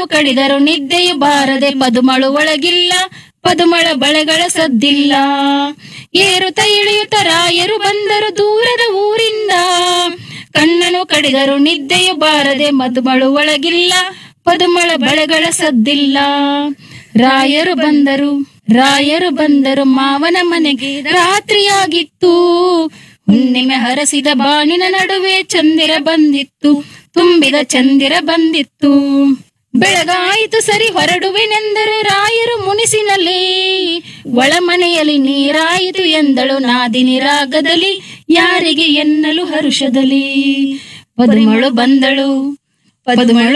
ಕಡಿದರು ನಿದ್ದೆಯು ಬಾರದೆ ಪದುಮಳು ಒಳಗಿಲ್ಲ ಪದುಮಳ ಬಳೆಗಳ ಸದ್ದಿಲ್ಲ ಏರುತ್ತ ಇಳಿಯುತ್ತ ರಾಯರು ಬಂದರು ದೂರದ ಊರಿಂದ ಕಣ್ಣನು ಕಡಿದರು ನಿದ್ದೆಯು ಬಾರದೆ ಮದುಮಳು ಒಳಗಿಲ್ಲ ಪದುಮಳ ಬಳೆಗಳ ಸದ್ದಿಲ್ಲ ರಾಯರು ಬಂದರು ರಾಯರು ಬಂದರು ಮಾವನ ಮನೆಗೆ ರಾತ್ರಿಯಾಗಿತ್ತು ಹುಣ್ಣಿಮೆ ಹರಸಿದ ಬಾಣಿನ ನಡುವೆ ಚಂದಿರ ಬಂದಿತ್ತು ತುಂಬಿದ ಚಂದಿರ ಬಂದಿತ್ತು ಬೆಳಗಾಯಿತು ಸರಿ ಹೊರಡುವೆನೆಂದರು ರಾಯರು ಮುನಿಸಿನಲ್ಲಿ ಒಳಮನೆಯಲ್ಲಿ ನೀರಾಯಿತು ಎಂದಳು ನಾದಿನಿ ರಾಗದಲ್ಲಿ ಯಾರಿಗೆ ಎನ್ನಲು ಹರುಷದಲ್ಲಿ ಪದುಮಳು ಬಂದಳು ಪದುಮಳು